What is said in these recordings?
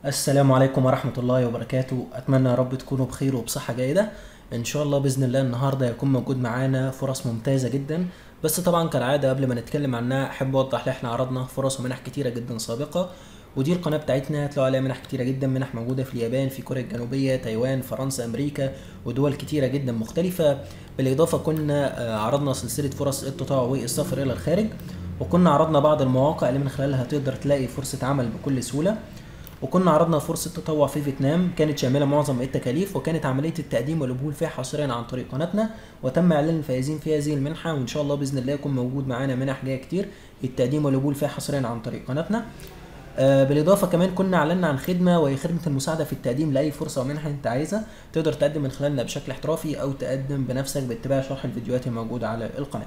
السلام عليكم ورحمة الله وبركاته أتمنى يا رب تكونوا بخير وبصحة جيدة إن شاء الله بإذن الله النهاردة يكون موجود معانا فرص ممتازة جدا بس طبعا كالعادة قبل ما نتكلم عنها أحب أوضح إن إحنا عرضنا فرص ومنح كتيرة جدا سابقة ودي القناة بتاعتنا هتلاقوا عليها منح كتيرة جدا منح موجودة في اليابان في كوريا الجنوبية تايوان فرنسا أمريكا ودول كتيرة جدا مختلفة بالإضافة كنا آه، عرضنا سلسلة فرص التطوع والسفر إلى الخارج وكنا عرضنا بعض المواقع اللي من خلالها تقدر تلاقي فرصة عمل بكل سهولة وكنا عرضنا فرصة تطوع في فيتنام كانت شاملة معظم التكاليف وكانت عملية التقديم والقبول فيها حصريا عن طريق قناتنا وتم إعلان الفائزين في هذه المنحة وإن شاء الله بإذن الله يكون موجود معانا منح جاية كتير التقديم والقبول فيها حصريا عن طريق قناتنا آه، بالإضافة كمان كنا أعلنا عن خدمة وهي خدمة المساعدة في التقديم لأي فرصة أو منحة أنت عايزها تقدر تقدم من خلالنا بشكل احترافي أو تقدم بنفسك باتباع شرح الفيديوهات الموجودة على القناة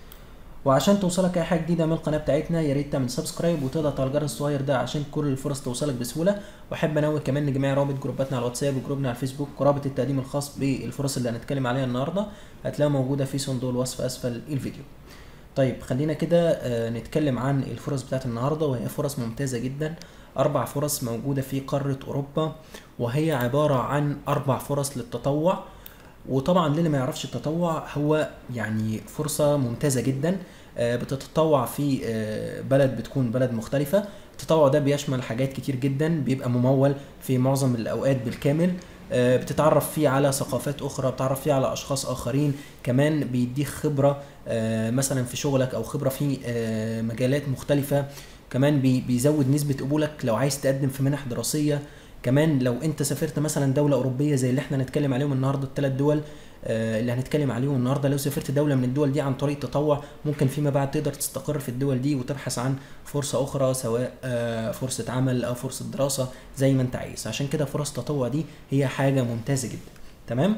وعشان توصلك اي حاجه جديده من القناه بتاعتنا يا ريت تعمل سبسكرايب وتضغط على الجرس الصغير ده عشان كل الفرص توصلك بسهوله واحب انوه كمان ان جميع روابط جروباتنا على الواتساب وجروبنا على الفيسبوك ورابط التقديم الخاص بالفرص اللي هنتكلم عليها النهارده هتلاقيها موجوده في صندوق الوصف اسفل الفيديو طيب خلينا كده آه، نتكلم عن الفرص بتاعت النهارده وهي فرص ممتازه جدا اربع فرص موجوده في قاره اوروبا وهي عباره عن اربع فرص للتطوع وطبعا للي ما يعرفش التطوع هو يعني فرصة ممتازة جدا آه، بتتطوع في آه، بلد بتكون بلد مختلفة التطوع ده بيشمل حاجات كتير جدا بيبقى ممول في معظم الأوقات بالكامل آه، بتتعرف فيه على ثقافات أخرى بتتعرف فيه على أشخاص آخرين كمان بيديك خبرة آه، مثلا في شغلك أو خبرة في آه، مجالات مختلفة كمان بي- بيزود نسبة قبولك لو عايز تقدم في منح دراسية كمان لو انت سافرت مثلا دولة أوروبية زي اللي احنا هنتكلم عليهم النهاردة الثلاث دول آه، اللي هنتكلم عليهم النهارده لو سافرت دولة من الدول دي عن طريق تطوع ممكن فيما بعد تقدر تستقر في الدول دي وتبحث عن فرصة أخرى سواء آه، فرصة عمل أو فرصة دراسة زي ما أنت عايز عشان كده فرص التطوع دي هي حاجة ممتازة جدا تمام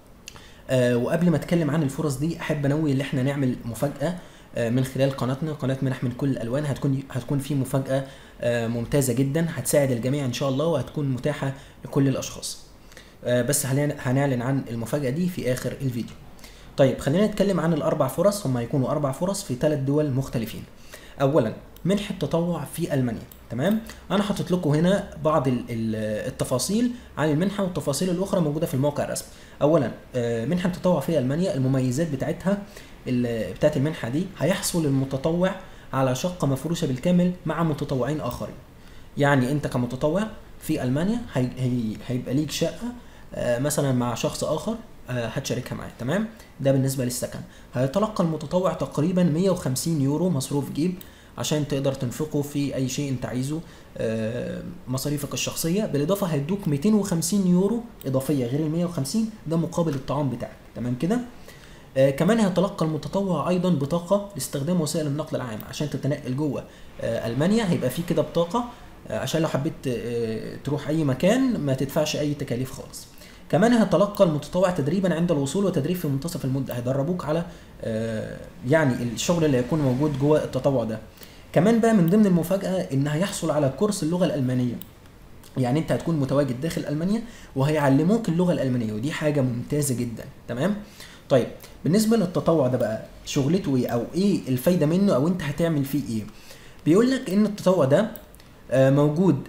آه وقبل ما اتكلم عن الفرص دي احب انوي ان احنا نعمل مفاجاه آه من خلال قناتنا قناه منح من كل الالوان هتكون هتكون في مفاجاه آه ممتازه جدا هتساعد الجميع ان شاء الله وهتكون متاحه لكل الاشخاص آه بس هنعلن هنعلن عن المفاجاه دي في اخر الفيديو طيب خلينا نتكلم عن الاربع فرص هم هيكونوا اربع فرص في ثلاث دول مختلفين اولا منحه تطوع في المانيا تمام انا حاطط لكم هنا بعض ال- ال- التفاصيل عن المنحه والتفاصيل الاخرى موجوده في الموقع الرسمي اولا آه، منحه التطوع في المانيا المميزات بتاعتها ال- بتاعت المنحه دي هيحصل المتطوع على شقه مفروشه بالكامل مع متطوعين اخرين يعني انت كمتطوع في المانيا هي هي هيبقى ليك شقه آه، مثلا مع شخص اخر آه، هتشاركها معاه تمام ده بالنسبه للسكن هيتلقى المتطوع تقريبا 150 يورو مصروف جيب عشان تقدر تنفقه في اي شيء انت عايزه آه، مصاريفك الشخصيه بالاضافه هيدوك 250 يورو اضافيه غير ال 150 ده مقابل الطعام بتاعك تمام كده آه كمان هيتلقى المتطوع ايضا بطاقه لاستخدام وسائل النقل العام عشان تتنقل جوه آه المانيا هيبقى في كده بطاقه آه عشان لو حبيت آه تروح اي مكان ما تدفعش اي تكاليف خالص كمان هيتلقى المتطوع تدريبا عند الوصول وتدريب في منتصف المده هيدربوك على آه يعني الشغل اللي هيكون موجود جوه التطوع ده كمان بقى من ضمن المفاجاه ان هيحصل على كورس اللغه الالمانيه يعني انت هتكون متواجد داخل المانيا وهيعلموك اللغه الالمانيه ودي حاجه ممتازه جدا تمام طيب بالنسبه للتطوع ده بقى شغلته ايه او ايه الفايده منه او انت هتعمل فيه ايه بيقول لك ان التطوع ده آه، موجود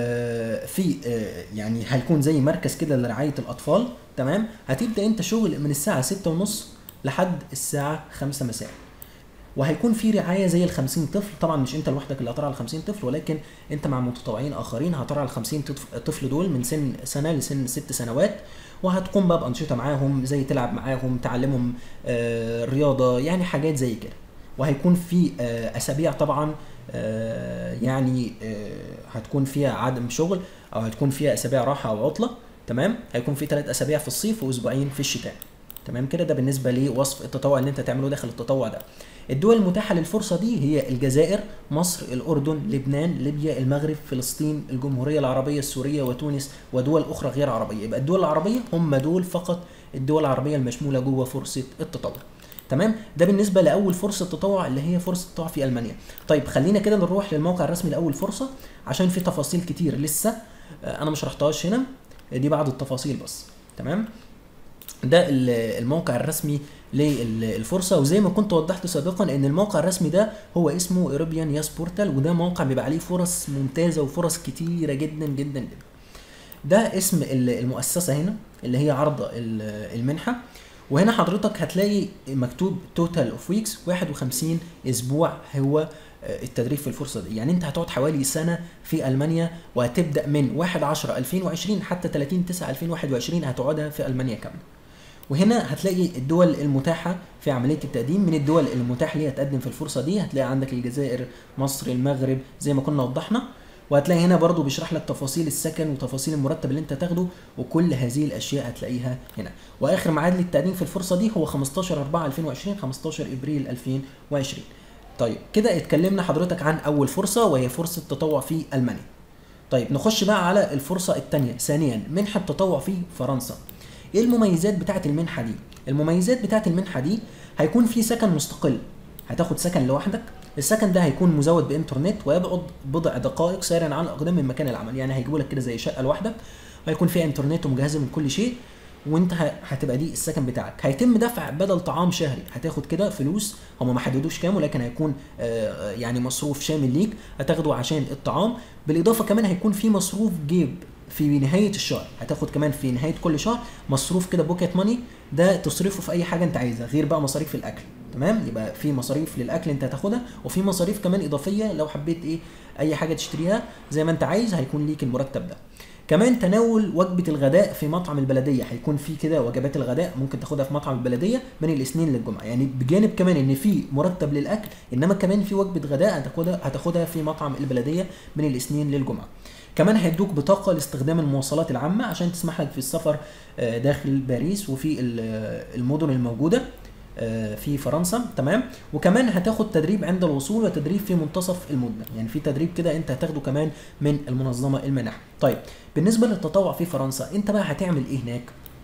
آه، في آه، يعني هيكون زي مركز كده لرعايه الاطفال تمام هتبدا انت شغل من الساعه ستة ونص لحد الساعه خمسة مساء وهيكون في رعايه زي ال 50 طفل طبعا مش انت لوحدك اللي هترعى ال 50 طفل ولكن انت مع متطوعين اخرين هترعى ال 50 طف- طفل دول من سن سنه لسن ست سنوات وهتقوم بقى بانشطه معاهم زي تلعب معاهم تعلمهم آه رياضه يعني حاجات زي كده وهيكون في آه اسابيع طبعا آه يعني آه هتكون فيها عدم شغل او هتكون فيها اسابيع راحه او عطله تمام هيكون في ثلاث اسابيع في الصيف واسبوعين في الشتاء تمام كده ده بالنسبه لوصف التطوع اللي انت تعمله داخل التطوع ده الدول المتاحه للفرصه دي هي الجزائر مصر الاردن لبنان ليبيا المغرب فلسطين الجمهوريه العربيه السوريه وتونس ودول اخرى غير عربيه يبقى الدول العربيه هم دول فقط الدول العربيه المشموله جوه فرصه التطوع تمام ده بالنسبه لاول فرصه تطوع اللي هي فرصه التطوع في المانيا طيب خلينا كده نروح للموقع الرسمي لاول فرصه عشان في تفاصيل كتير لسه آه، انا ما شرحتهاش هنا دي بعض التفاصيل بس تمام ده ال- الموقع الرسمي للفرصه وزي ما كنت وضحت سابقا ان الموقع الرسمي ده هو اسمه ايروبيان ياس بورتال وده موقع بيبقى عليه فرص ممتازه وفرص كتيره جدا جدا جدا ده اسم ال- المؤسسه هنا اللي هي عرض ال- المنحه وهنا حضرتك هتلاقي مكتوب توتال اوف ويكس 51 اسبوع هو آه، التدريب في الفرصه دي يعني انت هتقعد حوالي سنه في المانيا وهتبدا من 1 10 2020 حتى 30 9 2021 هتقعدها في المانيا كامله وهنا هتلاقي الدول المتاحه في عمليه التقديم من الدول المتاح ليها تقدم في الفرصه دي هتلاقي عندك الجزائر مصر المغرب زي ما كنا وضحنا وهتلاقي هنا برضو بيشرح لك تفاصيل السكن وتفاصيل المرتب اللي انت تاخده وكل هذه الاشياء هتلاقيها هنا واخر ميعاد للتقديم في الفرصه دي هو 15 4 2020 15 ابريل 2020 طيب كده اتكلمنا حضرتك عن اول فرصه وهي فرصه تطوع في المانيا طيب نخش بقى على الفرصه الثانيه ثانيا منحه تطوع في فرنسا ايه المميزات بتاعه المنحه دي المميزات بتاعه المنحه دي هيكون في سكن مستقل هتاخد سكن لوحدك السكن ده هيكون مزود بانترنت ويبعد بضع دقائق سيرا عن الاقدام من مكان العمل يعني هيجيبوا لك كده زي شقه لوحدك وهيكون فيها انترنت ومجهزه من كل شيء وانت ه- هتبقى دي السكن بتاعك هيتم دفع بدل طعام شهري هتاخد كده فلوس هم ما حددوش كام ولكن هيكون آه، يعني مصروف شامل ليك هتاخده عشان الطعام بالاضافه كمان هيكون في مصروف جيب في نهايه الشهر هتاخد كمان في نهايه كل شهر مصروف كده بوكيت ماني ده تصرفه في اي حاجه انت عايزها غير بقى مصاريف الاكل تمام يبقى في مصاريف للاكل انت هتاخدها وفي مصاريف كمان اضافيه لو حبيت ايه اي حاجه تشتريها زي ما انت عايز هيكون ليك المرتب ده كمان تناول وجبه الغداء في مطعم البلديه هيكون في كده وجبات الغداء ممكن تاخدها في مطعم البلديه من الاثنين للجمعه يعني بجانب كمان ان في مرتب للاكل انما كمان في وجبه غداء هتاخدها هتاخدها في مطعم البلديه من الاثنين للجمعه كمان هيدوك بطاقه لاستخدام المواصلات العامه عشان تسمح لك في السفر آه، داخل باريس وفي ال- آه، المدن الموجوده آه، في فرنسا تمام وكمان هتاخد تدريب عند الوصول وتدريب في منتصف المده يعني في تدريب كده انت هتاخده كمان من المنظمه المنح طيب بالنسبه للتطوع في فرنسا انت بقى هتعمل ايه هناك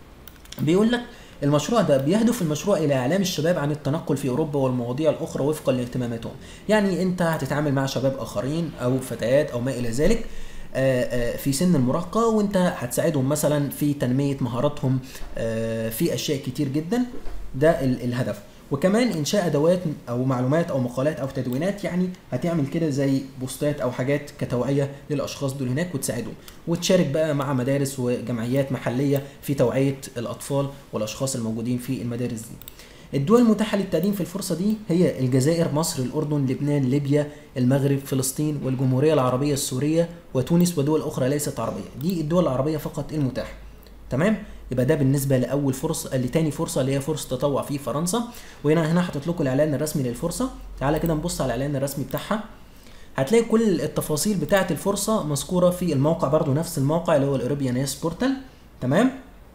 بيقول لك المشروع ده بيهدف المشروع الى اعلام الشباب عن التنقل في اوروبا والمواضيع الاخرى وفقا لاهتماماتهم يعني انت هتتعامل مع شباب اخرين او فتيات او ما الى ذلك آه، آه، في سن المراهقة وانت هتساعدهم مثلا في تنمية مهاراتهم آه، في اشياء كتير جدا ده ال- الهدف وكمان انشاء ادوات او معلومات او مقالات او تدوينات يعني هتعمل كده زي بوستات او حاجات كتوعيه للاشخاص دول هناك وتساعدهم وتشارك بقى مع مدارس وجمعيات محليه في توعيه الاطفال والاشخاص الموجودين في المدارس دي الدول المتاحة للتقديم في الفرصة دي هي الجزائر، مصر، الأردن، لبنان، ليبيا، المغرب، فلسطين، والجمهورية العربية السورية، وتونس ودول أخرى ليست عربية، دي الدول العربية فقط المتاحة. تمام؟ يبقى ده بالنسبة لأول فرصة لتاني فرصة اللي هي فرصة تطوع في فرنسا، وهنا هنا حاطط لكم الإعلان الرسمي للفرصة، تعالى كده نبص على الإعلان الرسمي بتاعها. هتلاقي كل التفاصيل بتاعة الفرصة مذكورة في الموقع برضو نفس الموقع اللي هو الأوروبيان ياس بورتال، تمام؟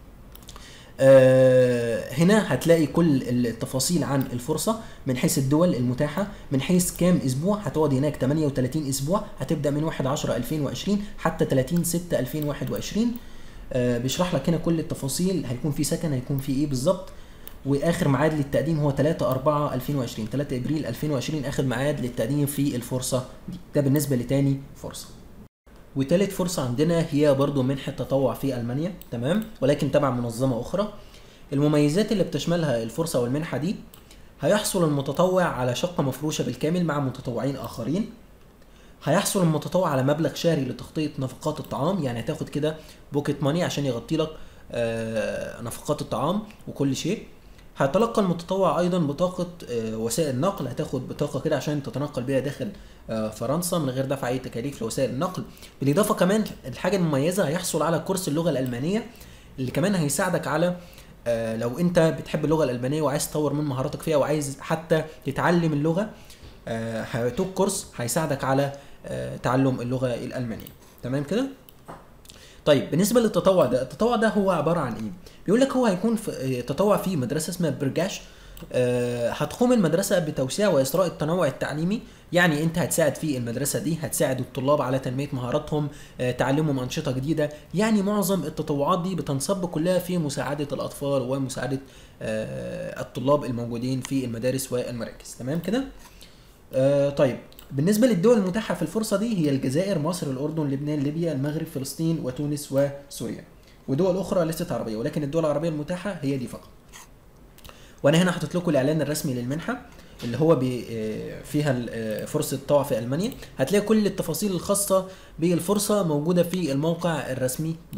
آه، هنا هتلاقي كل التفاصيل عن الفرصه من حيث الدول المتاحه من حيث كام اسبوع هتقعد هناك 38 اسبوع هتبدا من 1 10 2020 حتى 30 6 2021 آه، بيشرح لك هنا كل التفاصيل هيكون في سكن هيكون في ايه بالظبط واخر ميعاد للتقديم هو 3 4 2020 3 ابريل 2020 اخر ميعاد للتقديم في الفرصه دي ده بالنسبه لتاني فرصه وتالت فرصة عندنا هي برضو منحة تطوع في ألمانيا تمام ولكن تبع منظمة أخرى المميزات اللي بتشملها الفرصة والمنحة دي هيحصل المتطوع على شقة مفروشة بالكامل مع متطوعين آخرين هيحصل المتطوع على مبلغ شهري لتغطية نفقات الطعام يعني هتاخد كده بوكيت ماني عشان يغطي لك آه، نفقات الطعام وكل شيء هيتلقى المتطوع ايضا بطاقه آه، وسائل نقل هتاخد بطاقه كده عشان تتنقل بيها داخل آه، فرنسا من غير دفع اي تكاليف لوسائل النقل بالاضافه كمان الحاجه المميزه هيحصل على كورس اللغه الالمانيه اللي كمان هيساعدك على آه، لو انت بتحب اللغه الالمانيه وعايز تطور من مهاراتك فيها وعايز حتى تتعلم اللغه آه، هيعطوك كورس هيساعدك على آه، تعلم اللغه الالمانيه تمام كده طيب بالنسبه للتطوع ده التطوع ده هو عباره عن ايه بيقول لك هو هيكون في آه، تطوع في مدرسه اسمها برجاش آه، هتقوم المدرسه بتوسيع واسراء التنوع التعليمي يعني انت هتساعد في المدرسه دي هتساعد الطلاب على تنميه مهاراتهم آه، تعلمهم انشطه جديده يعني معظم التطوعات دي بتنصب كلها في مساعده الاطفال ومساعده آه، الطلاب الموجودين في المدارس والمراكز تمام كده آه، طيب بالنسبة للدول المتاحة في الفرصة دي هي الجزائر، مصر، الأردن، لبنان، ليبيا، المغرب، فلسطين، وتونس وسوريا. ودول أخرى ليست عربية، ولكن الدول العربية المتاحة هي دي فقط. وأنا هنا حاطط لكم الإعلان الرسمي للمنحة اللي هو بي آه، فيها ال- آه، فرصة طوع في ألمانيا، هتلاقي كل التفاصيل الخاصة بالفرصة موجودة في الموقع الرسمي ده.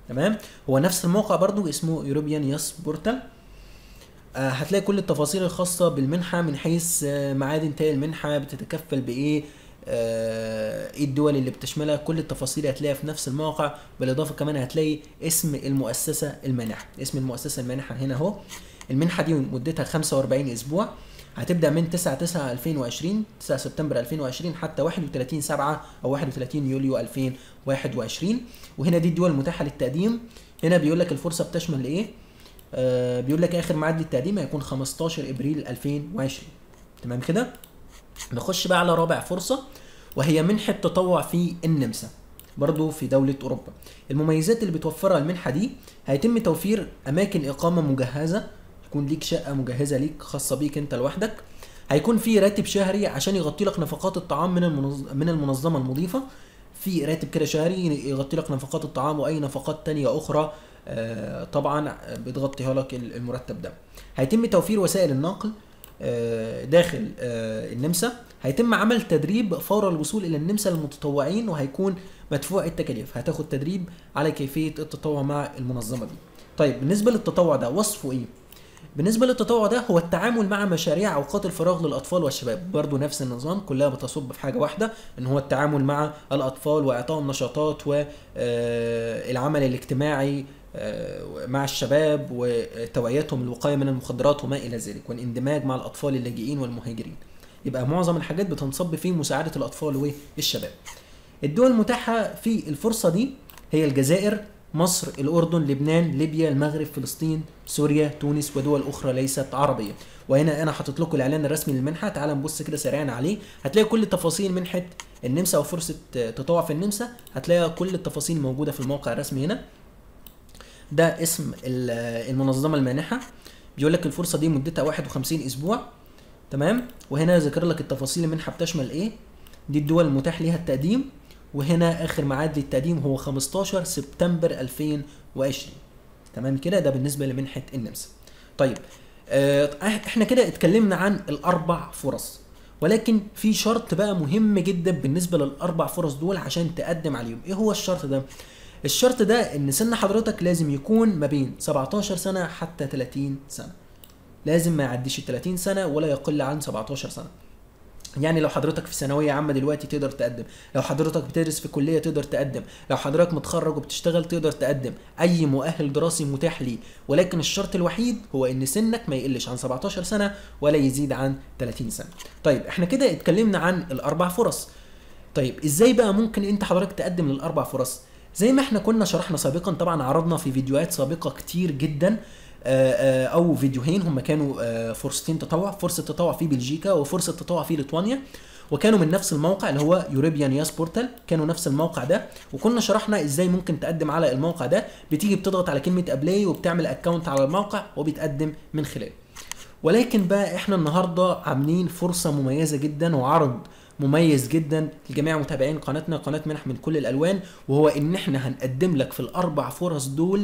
تمام هو نفس الموقع برضو اسمه يوروبيان ياس بورتال آه، هتلاقي كل التفاصيل الخاصة بالمنحة من حيث آه، ميعاد انتهاء المنحة بتتكفل بإيه آه، ايه الدول اللي بتشملها كل التفاصيل هتلاقيها في نفس الموقع بالاضافه كمان هتلاقي اسم المؤسسه المانحه اسم المؤسسه المانحه هنا اهو المنحه دي مدتها 45 اسبوع هتبدا من 9 9 2020 9 سبتمبر 2020 حتى 31 7 او 31 يوليو 2021 وهنا دي الدول المتاحه للتقديم هنا بيقول لك الفرصه بتشمل ايه آه بيقول لك اخر ميعاد للتقديم هيكون 15 ابريل 2020 تمام كده نخش بقى على رابع فرصة وهي منحة تطوع في النمسا برضو في دولة أوروبا المميزات اللي بتوفرها المنحة دي هيتم توفير أماكن إقامة مجهزة يكون ليك شقة مجهزة ليك خاصة بيك أنت لوحدك هيكون في راتب شهري عشان يغطي لك نفقات الطعام من المنظ... من المنظمة المضيفة في راتب كده شهري يغطي لك نفقات الطعام واي نفقات تانية اخرى آه، طبعا بتغطيها لك المرتب ده هيتم توفير وسائل النقل آه، داخل آه، النمسا هيتم عمل تدريب فور الوصول الى النمسا للمتطوعين وهيكون مدفوع التكاليف هتاخد تدريب على كيفيه التطوع مع المنظمه دي طيب بالنسبه للتطوع ده وصفه ايه بالنسبه للتطوع ده هو التعامل مع مشاريع اوقات الفراغ للاطفال والشباب برضو نفس النظام كلها بتصب في حاجه واحده ان هو التعامل مع الاطفال واعطائهم نشاطات والعمل الاجتماعي آه، مع الشباب وتوعيتهم الوقايه من المخدرات وما الى ذلك والاندماج مع الاطفال اللاجئين والمهاجرين يبقى معظم الحاجات بتنصب في مساعده الاطفال والشباب الدول المتاحه في الفرصه دي هي الجزائر مصر الاردن لبنان ليبيا المغرب فلسطين سوريا تونس ودول اخرى ليست عربيه وهنا انا حاطط لكم الاعلان الرسمي للمنحه تعال نبص كده سريعا عليه هتلاقي كل تفاصيل منحه النمسا وفرصه تطوع في النمسا هتلاقي كل التفاصيل موجوده في الموقع الرسمي هنا ده اسم المنظمه المانحه بيقول لك الفرصه دي مدتها 51 اسبوع تمام وهنا ذكر لك التفاصيل المنحه بتشمل ايه دي الدول المتاح ليها التقديم وهنا اخر ميعاد للتقديم هو 15 سبتمبر 2020 تمام كده ده بالنسبه لمنحه النمسا طيب اه احنا كده اتكلمنا عن الاربع فرص ولكن في شرط بقى مهم جدا بالنسبه للاربع فرص دول عشان تقدم عليهم ايه هو الشرط ده الشرط ده ان سن حضرتك لازم يكون ما بين 17 سنه حتى 30 سنه لازم ما يعديش ال 30 سنه ولا يقل عن 17 سنه يعني لو حضرتك في ثانويه عامه دلوقتي تقدر تقدم لو حضرتك بتدرس في كليه تقدر تقدم لو حضرتك متخرج وبتشتغل تقدر تقدم اي مؤهل دراسي متاح ليه ولكن الشرط الوحيد هو ان سنك ما يقلش عن 17 سنه ولا يزيد عن 30 سنه طيب احنا كده اتكلمنا عن الاربع فرص طيب ازاي بقى ممكن انت حضرتك تقدم للاربع فرص زي ما احنا كنا شرحنا سابقا طبعا عرضنا في فيديوهات سابقه كتير جدا آه، آه، او فيديوهين هم كانوا آه، فرصتين تطوع فرصه تطوع في بلجيكا وفرصه تطوع في ليتوانيا وكانوا من نفس الموقع اللي هو يوروبيان ياس بورتال كانوا نفس الموقع ده وكنا شرحنا ازاي ممكن تقدم على الموقع ده بتيجي بتضغط على كلمه ابلاي وبتعمل اكونت على الموقع وبتقدم من خلاله ولكن بقى احنا النهارده عاملين فرصه مميزه جدا وعرض مميز جدا لجميع متابعين قناتنا قناه منح من كل الالوان وهو ان احنا هنقدم لك في الاربع فرص دول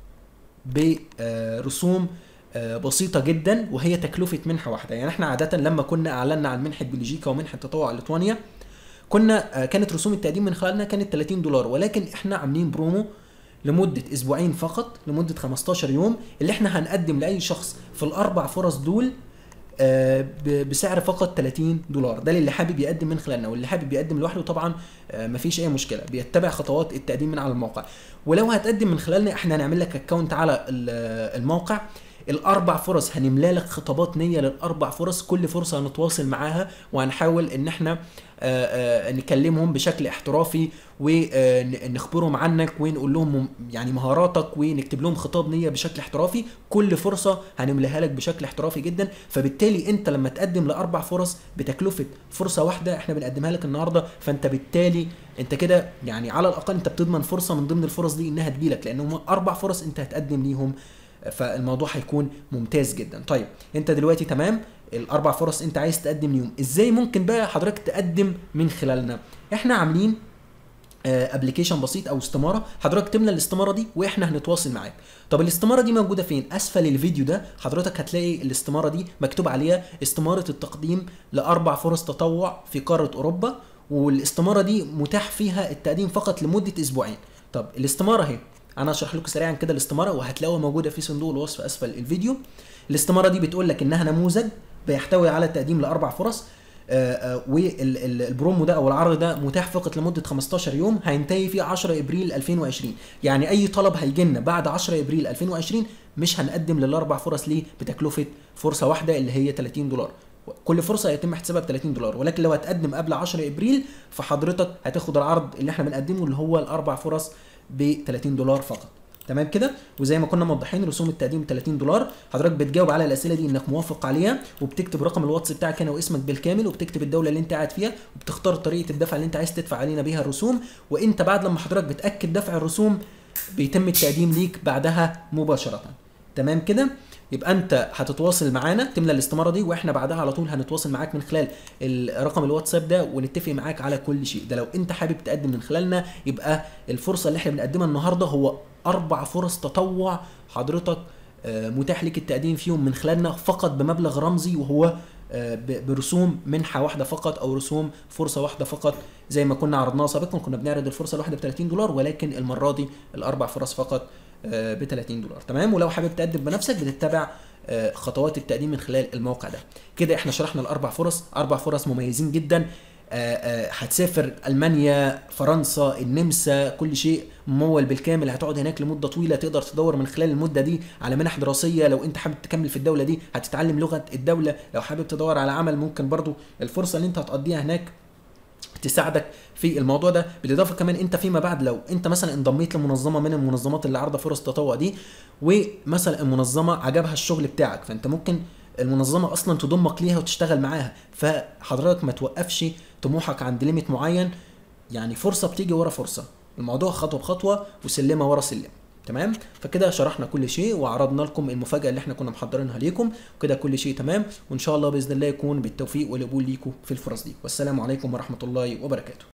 برسوم آه، بسيطة جدا وهي تكلفة منحة واحدة يعني احنا عادة لما كنا اعلنا عن منحة بلجيكا ومنحة تطوع ليتوانيا كنا آه، كانت رسوم التقديم من خلالنا كانت 30 دولار ولكن احنا عاملين برومو لمدة اسبوعين فقط لمدة 15 يوم اللي احنا هنقدم لاي شخص في الاربع فرص دول آه، بسعر فقط 30 دولار ده اللي حابب يقدم من خلالنا واللي حابب يقدم لوحده طبعا آه، مفيش اي مشكله بيتبع خطوات التقديم من على الموقع ولو هتقدم من خلالنا احنا هنعمل لك اكونت على الموقع الاربع فرص هنملا لك خطابات نيه للاربع فرص كل فرصه هنتواصل معاها وهنحاول ان احنا آه، آه، نكلمهم بشكل احترافي ونخبرهم عنك ونقول لهم يعني مهاراتك ونكتب لهم خطاب نيه بشكل احترافي كل فرصه هنملاها لك بشكل احترافي جدا فبالتالي انت لما تقدم لاربع فرص بتكلفه فرصه واحده احنا بنقدمها لك النهارده فانت بالتالي انت كده يعني على الاقل انت بتضمن فرصه من ضمن الفرص دي انها تجيلك لان هم اربع فرص انت هتقدم ليهم فالموضوع هيكون ممتاز جدا طيب انت دلوقتي تمام الاربع فرص انت عايز تقدم ليهم ازاي ممكن بقى حضرتك تقدم من خلالنا احنا عاملين ابلكيشن آه، بسيط او استماره حضرتك تملى الاستماره دي واحنا هنتواصل معاك طب الاستماره دي موجوده فين اسفل الفيديو ده حضرتك هتلاقي الاستماره دي مكتوب عليها استماره التقديم لاربع فرص تطوع في قاره اوروبا والاستماره دي متاح فيها التقديم فقط لمده اسبوعين طب الاستماره اهي انا هشرح لكم سريعا كده الاستماره وهتلاقوها موجوده في صندوق الوصف اسفل الفيديو الاستماره دي بتقول لك انها نموذج بيحتوي على التقديم لاربع فرص والبرومو ده او العرض ده متاح فقط لمده 15 يوم هينتهي في 10 ابريل 2020 يعني اي طلب هيجي لنا بعد 10 ابريل 2020 مش هنقدم للاربع فرص ليه بتكلفه فرصه واحده اللي هي 30 دولار كل فرصه هيتم احتسابها ب 30 دولار ولكن لو هتقدم قبل 10 ابريل فحضرتك هتاخد العرض اللي احنا بنقدمه اللي هو الاربع فرص ب 30 دولار فقط تمام كده وزي ما كنا موضحين رسوم التقديم 30 دولار حضرتك بتجاوب على الاسئله دي انك موافق عليها وبتكتب رقم الواتس بتاعك هنا واسمك بالكامل وبتكتب الدوله اللي انت قاعد فيها وبتختار طريقه الدفع اللي انت عايز تدفع علينا بيها الرسوم وانت بعد لما حضرتك بتاكد دفع الرسوم بيتم التقديم ليك بعدها مباشره تمام كده يبقى انت هتتواصل معانا تملى الاستماره دي واحنا بعدها على طول هنتواصل معاك من خلال رقم الواتساب ده ونتفق معاك على كل شيء ده لو انت حابب تقدم من خلالنا يبقى الفرصه اللي احنا بنقدمها النهارده هو اربع فرص تطوع حضرتك متاح لك التقديم فيهم من خلالنا فقط بمبلغ رمزي وهو برسوم منحه واحده فقط او رسوم فرصه واحده فقط زي ما كنا عرضناها سابقا كنا بنعرض الفرصه الواحده ب 30 دولار ولكن المره دي الاربع فرص فقط ب 30 دولار تمام ولو حابب تقدم بنفسك بتتبع خطوات التقديم من خلال الموقع ده كده احنا شرحنا الاربع فرص اربع فرص مميزين جدا هتسافر المانيا فرنسا النمسا كل شيء ممول بالكامل هتقعد هناك لمده طويله تقدر تدور من خلال المده دي على منح دراسيه لو انت حابب تكمل في الدوله دي هتتعلم لغه الدوله لو حابب تدور على عمل ممكن برضو الفرصه اللي انت هتقضيها هناك تساعدك في الموضوع ده بالاضافه كمان انت فيما بعد لو انت مثلا انضميت لمنظمه من المنظمات اللي عارضه فرص التطوع دي ومثلا المنظمه عجبها الشغل بتاعك فانت ممكن المنظمه اصلا تضمك ليها وتشتغل معاها فحضرتك ما توقفش طموحك عند ليميت معين يعني فرصه بتيجي ورا فرصه الموضوع خطوه بخطوه وسلمه ورا سلم تمام فكده شرحنا كل شيء وعرضنا لكم المفاجاه اللي احنا كنا محضرينها ليكم وكده كل شيء تمام وان شاء الله باذن الله يكون بالتوفيق والقبول ليكم في الفرص دي والسلام عليكم ورحمه الله وبركاته